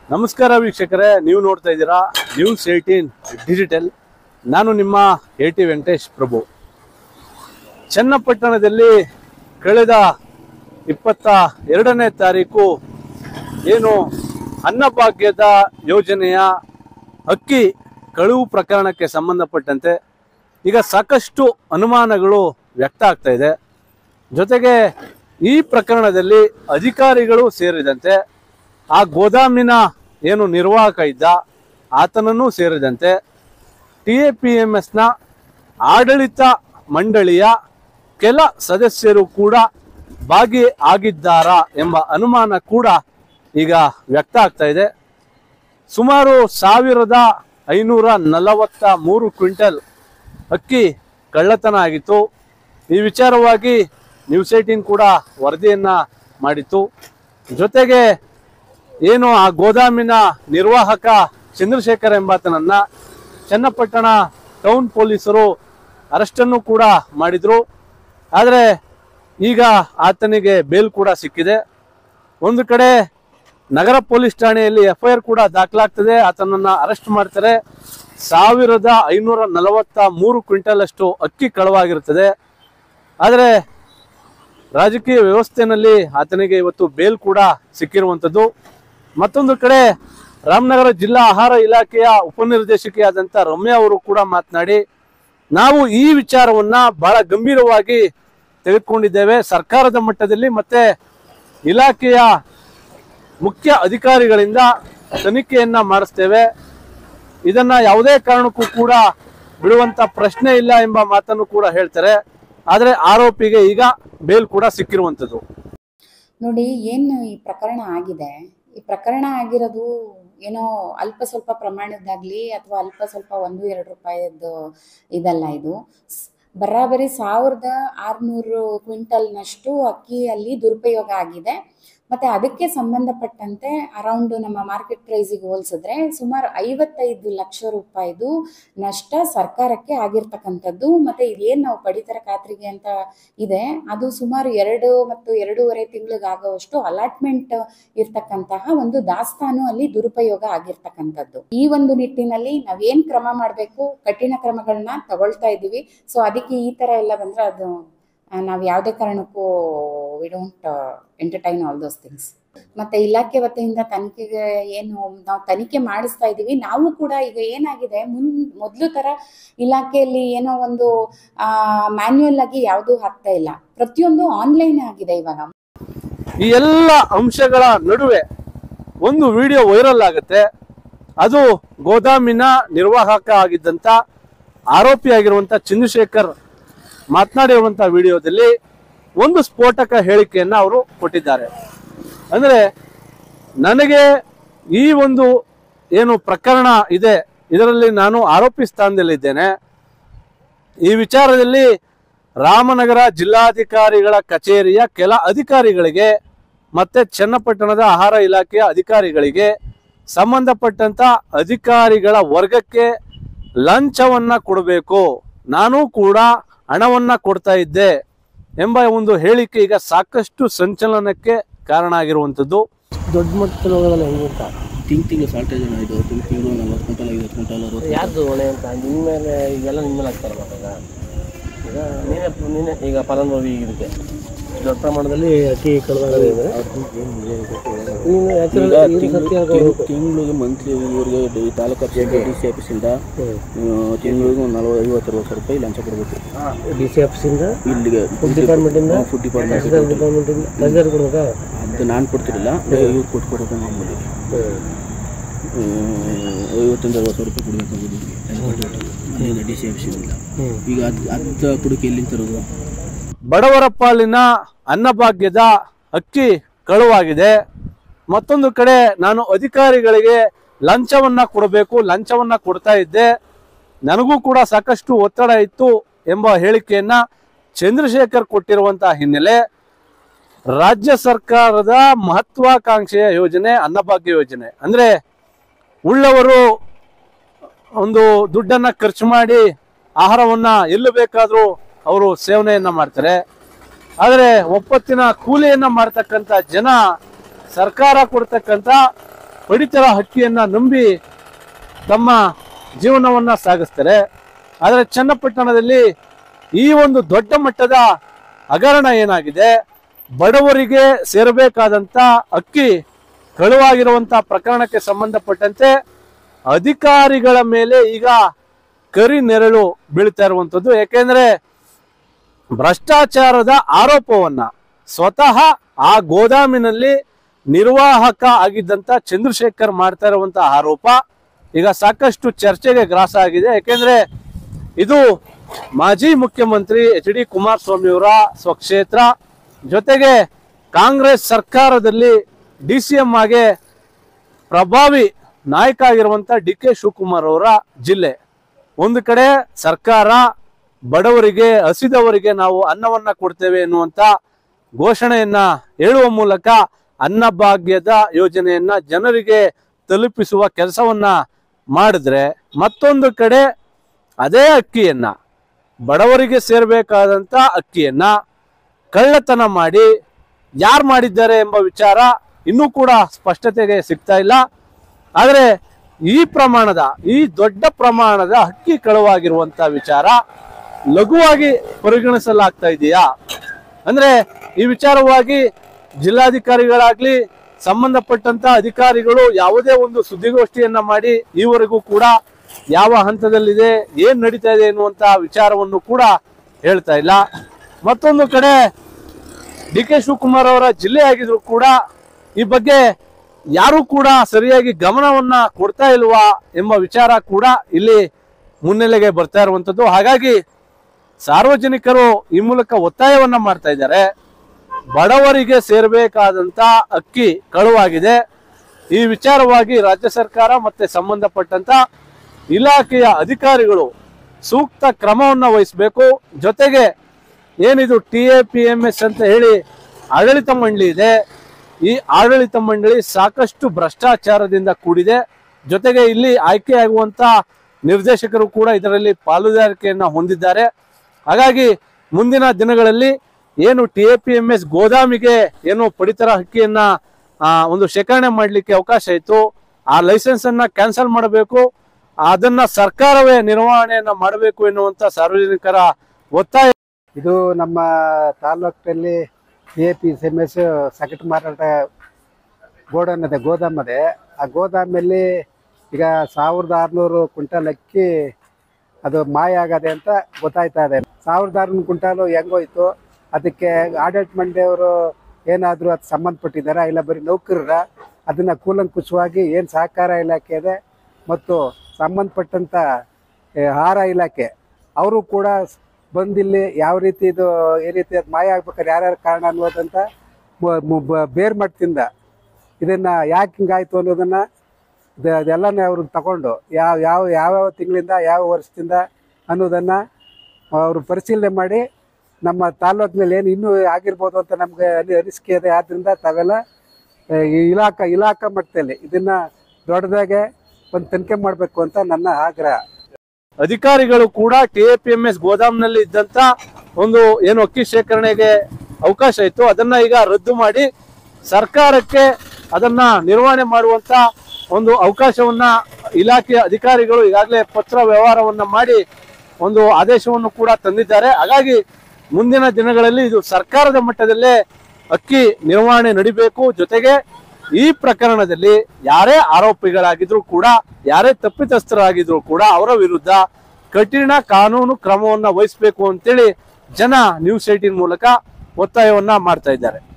ನಮಸ್ಕಾರ ವೀಕ್ಷಕರೇ ನೀವು ನೋಡ್ತಾ ಇದ್ದೀರಾ ನ್ಯೂಸ್ ಏಯ್ಟೀನ್ ಡಿಜಿಟಲ್ ನಾನು ನಿಮ್ಮ ಎ ಟಿ ವೆಂಕಟೇಶ್ ಪ್ರಭು ಚನ್ನಪಟ್ಟಣದಲ್ಲಿ ಕಳೆದ ಇಪ್ಪತ್ತ ಎರಡನೇ ತಾರೀಕು ಏನು ಅನ್ನಭಾಗ್ಯದ ಯೋಜನೆಯ ಅಕ್ಕಿ ಕಳುವು ಪ್ರಕರಣಕ್ಕೆ ಸಂಬಂಧಪಟ್ಟಂತೆ ಈಗ ಸಾಕಷ್ಟು ಅನುಮಾನಗಳು ವ್ಯಕ್ತ ಆಗ್ತಾ ಇದೆ ಜೊತೆಗೆ ಈ ಪ್ರಕರಣದಲ್ಲಿ ಅಧಿಕಾರಿಗಳು ಸೇರಿದಂತೆ ಆ ಗೋದಾಮಿನ ಏನು ನಿರ್ವಾಹಕ ಇದ್ದ ಆತನನ್ನು ಸೇರಿದಂತೆ ಟಿ ಎ ಪಿ ಎಂ ಎಸ್ನ ಆಡಳಿತ ಮಂಡಳಿಯ ಕೆಲ ಸದಸ್ಯರು ಕೂಡ ಭಾಗಿ ಆಗಿದ್ದಾರಾ ಎಂಬ ಅನುಮಾನ ಕೂಡ ಈಗ ವ್ಯಕ್ತ ಆಗ್ತಾ ಇದೆ ಸುಮಾರು ಸಾವಿರದ ಐನೂರ ನಲವತ್ತ ಮೂರು ಕ್ವಿಂಟಲ್ ಅಕ್ಕಿ ಕಳ್ಳತನ ಆಗಿತ್ತು ಈ ವಿಚಾರವಾಗಿ ನ್ಯೂಸ್ ಏಟೀನ್ ಕೂಡ ವರದಿಯನ್ನ ಮಾಡಿತ್ತು ಜೊತೆಗೆ ಏನು ಆ ಗೋದಾಮಿನ ನಿರ್ವಾಹಕ ಚಂದ್ರಶೇಖರ್ ಎಂಬಾತನನ್ನ ಚನ್ನಪಟ್ಟಣ ಟೌನ್ ಪೊಲೀಸರು ಅರೆಸ್ಟನ್ನು ಕೂಡ ಮಾಡಿದ್ರು ಆದರೆ ಈಗ ಆತನಿಗೆ ಬೇಲ್ ಕೂಡ ಸಿಕ್ಕಿದೆ ಒಂದು ಕಡೆ ನಗರ ಪೊಲೀಸ್ ಠಾಣೆಯಲ್ಲಿ ಎಫ್ಐಆರ್ ಕೂಡ ದಾಖಲಾಗ್ತದೆ ಆತನನ್ನ ಅರೆಸ್ಟ್ ಮಾಡ್ತಾರೆ ಸಾವಿರದ ಐನೂರ ನಲವತ್ತ ಮೂರು ಕ್ವಿಂಟಲ್ ಅಷ್ಟು ಅಕ್ಕಿ ಕಳವಾಗಿರುತ್ತದೆ ಆದರೆ ರಾಜಕೀಯ ವ್ಯವಸ್ಥೆನಲ್ಲಿ ಆತನಿಗೆ ಇವತ್ತು ಬೇಲ್ ಕೂಡ ಸಿಕ್ಕಿರುವಂಥದ್ದು ಮತ್ತೊಂದು ಕಡೆ ರಾಮನಗರ ಜಿಲ್ಲಾ ಆಹಾರ ಇಲಾಖೆಯ ಉಪನಿರ್ದೇಶಕಿಯಾದಂಥ ರಮ್ಯಾ ಅವರು ಕೂಡ ಮಾತನಾಡಿ ನಾವು ಈ ವಿಚಾರವನ್ನ ಬಹಳ ಗಂಭೀರವಾಗಿ ತೆಗೆದುಕೊಂಡಿದ್ದೇವೆ ಸರ್ಕಾರದ ಮಟ್ಟದಲ್ಲಿ ಮತ್ತೆ ಇಲಾಖೆಯ ಮುಖ್ಯ ಅಧಿಕಾರಿಗಳಿಂದ ತನಿಖೆಯನ್ನ ಮಾಡಿಸ್ತೇವೆ ಇದನ್ನ ಯಾವುದೇ ಕಾರಣಕ್ಕೂ ಕೂಡ ಬಿಡುವಂತ ಪ್ರಶ್ನೆ ಇಲ್ಲ ಎಂಬ ಮಾತನ್ನು ಕೂಡ ಹೇಳ್ತಾರೆ ಆದ್ರೆ ಆರೋಪಿಗೆ ಈಗ ಬೇಲ್ ಕೂಡ ಸಿಕ್ಕಿರುವಂತದ್ದು ನೋಡಿ ಏನು ಈ ಪ್ರಕರಣ ಆಗಿದೆ ಈ ಪ್ರಕರಣ ಆಗಿರೋದು ಏನೋ ಅಲ್ಪ ಸ್ವಲ್ಪ ಪ್ರಮಾಣದ್ದಾಗ್ಲಿ ಅಥವಾ ಅಲ್ಪ ಸ್ವಲ್ಪ ಒಂದು ಎರಡು ರೂಪಾಯಿದ್ದು ಇದಲ್ಲ ಇದು ಸ್- ಬರಾಬರಿ ಸಾವಿರದ ಆರುನೂರು ಕ್ವಿಂಟಲ್ನಷ್ಟು ಅಕ್ಕಿಯಲ್ಲಿ ದುರುಪಯೋಗ ಆಗಿದೆ ಮತ್ತೆ ಅದಕ್ಕೆ ಸಂಬಂಧಪಟ್ಟಂತೆ ಅರೌಂಡ್ ನಮ್ಮ ಮಾರ್ಕೆಟ್ ಪ್ರೈಸಿಗೆ ಹೋಲಿಸಿದ್ರೆ ಸುಮಾರು ಐವತ್ತೈದು ಲಕ್ಷ ರೂಪಾಯಿದು ನಷ್ಟ ಸರ್ಕಾರಕ್ಕೆ ಆಗಿರ್ತಕ್ಕಂಥದ್ದು ಮತ್ತೆ ಇದೇನು ನಾವು ಪಡಿತರ ಖಾತ್ರಿಗೆ ಅಂತ ಇದೆ ಅದು ಸುಮಾರು ಎರಡು ಮತ್ತು ಎರಡೂವರೆ ತಿಂಗಳಿಗಾಗುವಷ್ಟು ಅಲಾಟ್ಮೆಂಟ್ ಇರ್ತಕ್ಕಂತಹ ಒಂದು ದಾಸ್ತಾನು ಅಲ್ಲಿ ದುರುಪಯೋಗ ಆಗಿರ್ತಕ್ಕಂಥದ್ದು ಈ ಒಂದು ನಿಟ್ಟಿನಲ್ಲಿ ನಾವೇನ್ ಕ್ರಮ ಮಾಡಬೇಕು ಕಠಿಣ ಕ್ರಮಗಳನ್ನ ತಗೊಳ್ತಾ ಇದ್ದೀವಿ ಸೊ ಅದಕ್ಕೆ ಈ ತರ ಎಲ್ಲ ಬಂದ್ರೆ ಅದು ನಾವು ಯಾವುದೇ ಕಾರಣಕ್ಕೂ we don't entertain all those things ಮತ್ತೆ ಇಲಾಖೆ ವತಿಯಿಂದ ತನಿಖೆಗೆ ಏನು ನಾವು ತನಿಖೆ ಮಾಡಿಸ್ತಾ ಇದ್ದೀವಿ ನಾವು ಕೂಡ ಈಗ ಏನಾಗಿದೆ ಮುನ್ ಮೊದಲು ತರ ಇಲಾಖೆಯಲ್ಲಿ ಏನೋ ಒಂದು ಮ್ಯಾನ್ಯುಯಲ್ ಆಗಿ ಯಾವುದೂ ಹಾಕ್ತಾ ಇಲ್ಲ ಪ್ರತಿಯೊಂದು ಆನ್ಲೈನ್ ಆಗಿದೆ ಇವಾಗ ಈ ಎಲ್ಲ ಅಂಶಗಳ ನಡುವೆ ಒಂದು ವಿಡಿಯೋ ವೈರಲ್ ಆಗುತ್ತೆ ಅದು ಗೋದಾಮಿನ ನಿರ್ವಾಹಕ ಆಗಿದ್ದಂತ ಆರೋಪಿಯಾಗಿರುವಂತ ಚಂದ್ರಶೇಖರ್ ಮಾತನಾಡಿರುವಂತ ವಿಡಿಯೋದಲ್ಲಿ ಒಂದು ಸ್ಫೋಟಕ ಹೇಳಿಕೆಯನ್ನ ಅವರು ಕೊಟ್ಟಿದ್ದಾರೆ ಅಂದ್ರೆ ನನಗೆ ಈ ಒಂದು ಏನು ಪ್ರಕರಣ ಇದೆ ಇದರಲ್ಲಿ ನಾನು ಆರೋಪಿ ಸ್ಥಾನದಲ್ಲಿದ್ದೇನೆ ಈ ವಿಚಾರದಲ್ಲಿ ರಾಮನಗರ ಜಿಲ್ಲಾಧಿಕಾರಿಗಳ ಕಚೇರಿಯ ಕೆಲ ಅಧಿಕಾರಿಗಳಿಗೆ ಮತ್ತೆ ಚನ್ನಪಟ್ಟಣದ ಆಹಾರ ಇಲಾಖೆಯ ಅಧಿಕಾರಿಗಳಿಗೆ ಸಂಬಂಧಪಟ್ಟಂತ ಅಧಿಕಾರಿಗಳ ವರ್ಗಕ್ಕೆ ಲಂಚವನ್ನ ಕೊಡಬೇಕು ನಾನು ಕೂಡ ಹಣವನ್ನ ಕೊಡ್ತಾ ಇದ್ದೆ ಎಂಬ ಒಂದು ಹೇಳಿಕೆ ಈಗ ಸಾಕಷ್ಟು ಸಂಚಲನಕ್ಕೆ ಕಾರಣ ಆಗಿರುವಂತದ್ದು ದೊಡ್ಡ ಮಟ್ಟದಲ್ಲಿ ಹೋಗೋದಲ್ಲ ಹೆಂಗೆ ಅಂತ ತಿಂಗ್ ತಿಂಗಳು ಸಾಲ್ಟೇಜ್ ಏನೋ ಇದು ತಿಂಗ್ ತಿಂಗಳು ನಲ್ವತ್ತು ಕ್ವಿಂಟಲ್ ಐವತ್ತು ಕ್ವಿಂಟಲ್ ಅರವತ್ತು ಯಾರ್ದು ಹೊಣೆ ಅಂತ ನಿಮ್ಮ ಮೇಲೆ ಈಗೆಲ್ಲ ನಿಮ್ಮ ಮೇಲೆ ಹಾಕ್ತಾರೆ ಮಗ ಈಗ ನೀನೇ ನೀನೇ ಈಗ ಫಲಾನುಭವಿ ಇದಕ್ಕೆ ದೊಡ್ಡ ಪ್ರಮಾಣದಲ್ಲಿ ಅಕ್ಕಿ ಕಳೆದಾಗಿದೆ ನೀನು ಈಗ ಆ್ಯಕ್ಚುಲಿ ಸತ್ಯ ಹೇಳ್ಕೊಬೇಕು ತಿಂಗಳಿಗೆ ಮಂತ್ಲಿ ಇವರಿಗೆ ಡಿ ತಾಲೂಕು ಡಿ ಸಿ ಆಫೀಸಿಂದ ತಿಂಗಳಿಗೆ ಒಂದು ನಲ್ವತ್ತು ಐವತ್ತು ಅರವತ್ತು ರೂಪಾಯಿ ಲಂಚ ಕೊಡಬೇಕು ಡಿ ಸಿ ಆಫೀಸಿಂದ ಇಲ್ಲಿಗೆ ಫುಡ್ ಡಿಪಾರ್ಟ್ಮೆಂಟಿಂದ ಫುಡ್ ಡಿಪಾರ್ಟ್ಮೆಂಟ್ ತಹಸೀಲ್ದಾರ್ ಡಿಪಾರ್ಟ್ಮೆಂಟಿಂದ ತಹಸೀಲ್ದಾರ್ ಕೊಡ್ಬೇಕಾ ಅದು ನಾನು ಕೊಡ್ತಿರಲಿಲ್ಲ ಇವ್ರು ಕೊಟ್ಟು ಕೊಡೋದು ಮಾಮೂಲಿ ಐವತ್ತೊಂದು ಅರವತ್ತು ರೂಪಾಯಿ ಕೊಡಬೇಕಾಗೋದು ಅಲ್ಲಿಂದ ಡಿ ಸಿ ಆಫೀಸಿಂದ ಈಗ ಅದು ಅದು ಕುಡಿಕೆ ಎಲ್ಲಿಂದ ತರೋದು ಬಡವರ ಪಾಲಿನ ಅನ್ನಭಾಗ್ಯದ ಅಕ್ಕಿ ಕಳುವಾಗಿದೆ ಮತ್ತೊಂದು ಕಡೆ ನಾನು ಅಧಿಕಾರಿಗಳಿಗೆ ಲಂಚವನ್ನ ಕೊಡಬೇಕು ಲಂಚವನ್ನ ಕೊಡ್ತಾ ಇದ್ದೆ ನನಗೂ ಕೂಡ ಸಾಕಷ್ಟು ಒತ್ತಡ ಇತ್ತು ಎಂಬ ಹೇಳಿಕೆಯನ್ನ ಚಂದ್ರಶೇಖರ್ ಕೊಟ್ಟಿರುವಂತಹ ಹಿನ್ನೆಲೆ ರಾಜ್ಯ ಸರ್ಕಾರದ ಮಹತ್ವಾಕಾಂಕ್ಷೆಯ ಯೋಜನೆ ಅನ್ನಭಾಗ್ಯ ಯೋಜನೆ ಅಂದ್ರೆ ಉಳ್ಳವರು ಒಂದು ದುಡ್ಡನ್ನ ಖರ್ಚು ಮಾಡಿ ಆಹಾರವನ್ನ ಎಲ್ಲಿ ಬೇಕಾದ್ರೂ ಅವರು ಸೇವನೆಯನ್ನ ಮಾಡ್ತಾರೆ ಆದರೆ ಒಪ್ಪತ್ತಿನ ಕೂಲಿಯನ್ನ ಮಾಡ್ತಕ್ಕಂಥ ಜನ ಸರ್ಕಾರ ಕೊಡ್ತಕ್ಕಂಥ ಪಡಿತರ ಹಕ್ಕಿಯನ್ನ ನಂಬಿ ತಮ್ಮ ಜೀವನವನ್ನ ಸಾಗಿಸ್ತಾರೆ ಆದರೆ ಚನ್ನಪಟ್ಟಣದಲ್ಲಿ ಈ ಒಂದು ದೊಡ್ಡ ಮಟ್ಟದ ಹಗರಣ ಏನಾಗಿದೆ ಬಡವರಿಗೆ ಸೇರಬೇಕಾದಂತ ಅಕ್ಕಿ ಕಳುವಾಗಿರುವಂತ ಪ್ರಕರಣಕ್ಕೆ ಸಂಬಂಧಪಟ್ಟಂತೆ ಅಧಿಕಾರಿಗಳ ಮೇಲೆ ಈಗ ಕರಿ ನೆರಳು ಬೀಳ್ತಾ ಇರುವಂತದ್ದು ಯಾಕೆಂದ್ರೆ ಭ್ರಷ್ಟಾಚಾರದ ಆರೋಪವನ್ನ ಸ್ವತಃ ಆ ಗೋದಾಮಿನಲ್ಲಿ ನಿರ್ವಾಹಕ ಆಗಿದ್ದಂತ ಚಂದ್ರಶೇಖರ್ ಮಾಡ್ತಾ ಇರುವಂತ ಆರೋಪ ಈಗ ಸಾಕಷ್ಟು ಚರ್ಚೆಗೆ ಗ್ರಾಸ ಆಗಿದೆ ಯಾಕೆಂದ್ರೆ ಇದು ಮಾಜಿ ಮುಖ್ಯಮಂತ್ರಿ ಎಚ್ ಡಿ ಕುಮಾರಸ್ವಾಮಿ ಅವರ ಸ್ವಕ್ಷೇತ್ರ ಜೊತೆಗೆ ಕಾಂಗ್ರೆಸ್ ಸರ್ಕಾರದಲ್ಲಿ ಡಿ ಸಿ ಎಂ ಆಗಿ ಪ್ರಭಾವಿ ನಾಯಕ ಆಗಿರುವಂತ ಡಿ ಕೆ ಶಿವಕುಮಾರ್ ಅವರ ಜಿಲ್ಲೆ ಒಂದು ಕಡೆ ಸರ್ಕಾರ ಬಡವರಿಗೆ ಹಸಿದವರಿಗೆ ನಾವು ಅನ್ನವನ್ನ ಕೊಡ್ತೇವೆ ಎನ್ನುವಂತ ಘೋಷಣೆಯನ್ನ ಹೇಳುವ ಮೂಲಕ ಅನ್ನಭಾಗ್ಯದ ಯೋಜನೆಯನ್ನ ಜನರಿಗೆ ತಲುಪಿಸುವ ಕೆಲಸವನ್ನ ಮಾಡಿದ್ರೆ ಮತ್ತೊಂದು ಕಡೆ ಅದೇ ಅಕ್ಕಿಯನ್ನ ಬಡವರಿಗೆ ಸೇರ್ಬೇಕಾದಂತ ಅಕ್ಕಿಯನ್ನ ಕಳ್ಳತನ ಮಾಡಿ ಯಾರು ಮಾಡಿದ್ದಾರೆ ಎಂಬ ವಿಚಾರ ಇನ್ನೂ ಕೂಡ ಸ್ಪಷ್ಟತೆಗೆ ಸಿಗ್ತಾ ಇಲ್ಲ ಆದರೆ ಈ ಪ್ರಮಾಣದ ಈ ದೊಡ್ಡ ಪ್ರಮಾಣದ ಅಕ್ಕಿ ಕಳುವಾಗಿರುವಂತ ವಿಚಾರ ಲಘುವಾಗಿ ಪರಿಗಣಿಸಲಾಗ್ತಾ ಇದೆಯಾ ಅಂದ್ರೆ ಈ ವಿಚಾರವಾಗಿ ಜಿಲ್ಲಾಧಿಕಾರಿಗಳಾಗ್ಲಿ ಸಂಬಂಧಪಟ್ಟಂತ ಅಧಿಕಾರಿಗಳು ಯಾವುದೇ ಒಂದು ಸುದ್ದಿಗೋಷ್ಠಿಯನ್ನ ಮಾಡಿ ಈವರೆಗೂ ಕೂಡ ಯಾವ ಹಂತದಲ್ಲಿದೆ ಏನ್ ನಡೀತಾ ಇದೆ ಎನ್ನುವಂತ ವಿಚಾರವನ್ನು ಕೂಡ ಹೇಳ್ತಾ ಇಲ್ಲ ಮತ್ತೊಂದು ಕಡೆ ಡಿ ಕೆ ಶಿವಕುಮಾರ್ ಅವರ ಜಿಲ್ಲೆ ಆಗಿದ್ರು ಕೂಡ ಈ ಬಗ್ಗೆ ಯಾರು ಕೂಡ ಸರಿಯಾಗಿ ಗಮನವನ್ನ ಕೊಡ್ತಾ ಇಲ್ವಾ ಎಂಬ ವಿಚಾರ ಕೂಡ ಇಲ್ಲಿ ಮುನ್ನೆಲೆಗೆ ಬರ್ತಾ ಇರುವಂತದ್ದು ಹಾಗಾಗಿ ಸಾರ್ವಜನಿಕರು ಈ ಮೂಲಕ ಒತ್ತಾಯವನ್ನ ಮಾಡ್ತಾ ಇದ್ದಾರೆ ಬಡವರಿಗೆ ಸೇರಬೇಕಾದಂತ ಅಕ್ಕಿ ಕಳುವಾಗಿದೆ ಈ ವಿಚಾರವಾಗಿ ರಾಜ್ಯ ಸರ್ಕಾರ ಮತ್ತೆ ಸಂಬಂಧಪಟ್ಟಂತ ಇಲಾಖೆಯ ಅಧಿಕಾರಿಗಳು ಸೂಕ್ತ ಕ್ರಮವನ್ನ ವಹಿಸಬೇಕು ಜೊತೆಗೆ ಏನಿದು T A P M S ಅಂತ ಹೇಳಿ ಆಡಳಿತ ಮಂಡಳಿ ಇದೆ ಈ ಆಡಳಿತ ಮಂಡಳಿ ಸಾಕಷ್ಟು ಭ್ರಷ್ಟಾಚಾರದಿಂದ ಕೂಡಿದೆ ಜೊತೆಗೆ ಇಲ್ಲಿ ಆಯ್ಕೆಯಾಗುವಂತ ನಿರ್ದೇಶಕರು ಕೂಡ ಇದರಲ್ಲಿ ಪಾಲುದಾರಿಕೆಯನ್ನ ಹೊಂದಿದ್ದಾರೆ ಹಾಗಾಗಿ ಮುಂದಿನ ದಿನಗಳಲ್ಲಿ ಏನು T A P M S ಗೋದಾಮಿಗೆ ಏನು ಪಡಿತರ ಹಕ್ಕಿಯನ್ನ ಆ, ಒಂದು ಶೇಖರಣೆ ಮಾಡಲಿಕ್ಕೆ ಅವಕಾಶ ಇತ್ತು ಆ ಲೈಸೆನ್ಸ್ ಅನ್ನ ಕ್ಯಾನ್ಸಲ್ ಮಾಡಬೇಕು ಅದನ್ನ ಸರ್ಕಾರವೇ ನಿರ್ವಹಣೆಯನ್ನ ಮಾಡಬೇಕು ಎನ್ನುವಂತ ಸಾರ್ವಜನಿಕರ ಒತ್ತಾಯ ಇದು ನಮ್ಮ ತಾಲೂಕಿನಲ್ಲಿ C A P M S ಸಗಟು ಮಾರಾಟ ಗೋಡನ್ ಇದೆ ಗೋದಾಮ್ ಇದೆ ಆ ಗೋದಾಮಲ್ಲಿ ಈಗ ಸಾವಿರದ ಆರುನೂರು ಕ್ವಿಂಟಲ್ ಅಕ್ಕಿ ಅದು ಮಾಯ ಆಗದೆ ಅಂತ ಗೊತ್ತಾಯ್ತಾ ಇದೆ ಸಾವಿರದ ಆರುನೂರು ಕ್ವಿಂಟಾಲು ಹೆಂಗೋಯ್ತು ಅದಕ್ಕೆ ಆಡಳಿತ ಮಂಡಳಿಯವರು ಏನಾದರೂ ಅದು ಸಂಬಂಧಪಟ್ಟಿದ್ದಾರಾ ಇಲ್ಲ ಬರೀ ನೌಕರರ ಅದನ್ನು ಕೂಲಂಕುಷವಾಗಿ ಏನು ಸಹಕಾರ ಇಲಾಖೆ ಇದೆ ಮತ್ತು ಸಂಬಂಧಪಟ್ಟಂಥ ಏ, ಆಹಾರ ಇಲಾಖೆ ಅವರು ಕೂಡ ಬಂದಿಲ್ಲಿ ಯಾವ ರೀತಿ ಇದು ಈ ರೀತಿ ಅದು ಮಾಯ ಆಗ್ಬೇಕಾದ್ರೆ ಯಾರ್ಯಾರ ಕಾರಣ ಅನ್ನೋದಂತ ಮ- ಮ- ಬ- ಬೇರ್ ಮಟ್ಟದಿಂದ ಇದನ್ನ ಯಾಕೆ ಹಿಂಗಾಯ್ತು ಅನ್ನೋದನ್ನ ಇದು ಅದೆಲ್ಲನೇ ಅವ್ರಿಗೆ ತಗೊಂಡು ಯಾವ ಯಾವ ಯಾವ್ಯಾವ ತಿಂಗಳಿಂದ ಯಾವ ವರ್ಷದಿಂದ ಅನ್ನೋದನ್ನ ಅವರು ಪರಿಶೀಲನೆ ಮಾಡಿ ನಮ್ಮ ತಾಲೂಕಿನಲ್ಲಿ ಏನು ಇನ್ನೂ ಆಗಿರ್ಬೋದು ಅಂತ ನಮಗೆ ಅಲ್ಲಿ ಅನಿಸಿಕೆ ಇದೆ ಆದ್ದರಿಂದ ತಾವೆಲ್ಲ ಆ, ಈ ಇಲಾಖಾ ಇಲಾಖಾ ಮಟ್ಟದಲ್ಲಿ ಇದನ್ನ ದೊಡ್ಡದಾಗೆ ಒಂದು ತನಿಖೆ ಮಾಡಬೇಕು ಅಂತ ನನ್ನ ಆಗ್ರಹ ಅಧಿಕಾರಿಗಳು ಕೂಡ T A P M S ಗೋದಾಮ್ನಲ್ಲಿ ಇದ್ದಂತ ಒಂದು ಏನು ಅಕ್ಕಿ ಶೇಖರಣೆಗೆ ಅವಕಾಶ ಇತ್ತು ಅದನ್ನ ಈಗ ರದ್ದು ಮಾಡಿ ಸರ್ಕಾರಕ್ಕೆ ಅದನ್ನ ನಿರ್ವಹಣೆ ಮಾಡುವಂತ ಒಂದು ಅವಕಾಶವನ್ನ ಇಲಾಖೆಯ ಅಧಿಕಾರಿಗಳು ಈಗಾಗಲೇ ಪತ್ರ ವ್ಯವಹಾರವನ್ನ ಮಾಡಿ ಒಂದು ಆದೇಶವನ್ನು ಕೂಡ ತಂದಿದ್ದಾರೆ ಹಾಗಾಗಿ ಮುಂದಿನ ದಿನಗಳಲ್ಲಿ ಇದು ಸರ್ಕಾರದ ಮಟ್ಟದಲ್ಲೇ ಅಕ್ಕಿ ನಿರ್ವಹಣೆ ನಡಿಬೇಕು ಜೊತೆಗೆ ಈ ಪ್ರಕರಣದಲ್ಲಿ ಯಾರೇ ಆರೋಪಿಗಳಾಗಿದ್ರು ಕೂಡ ಯಾರೇ ತಪ್ಪಿತಸ್ಥರಾಗಿದ್ರು ಕೂಡ ಅವರ ವಿರುದ್ಧ ಕಠಿಣ ಕಾನೂನು ಕ್ರಮವನ್ನ ವಹಿಸಬೇಕು ಅಂತೇಳಿ ಜನ ನ್ಯೂಸ್ ಏಟೀನ್ ಮೂಲಕ ಒತ್ತಾಯವನ್ನ ಮಾಡ್ತಾ ಇದ್ದಾರೆ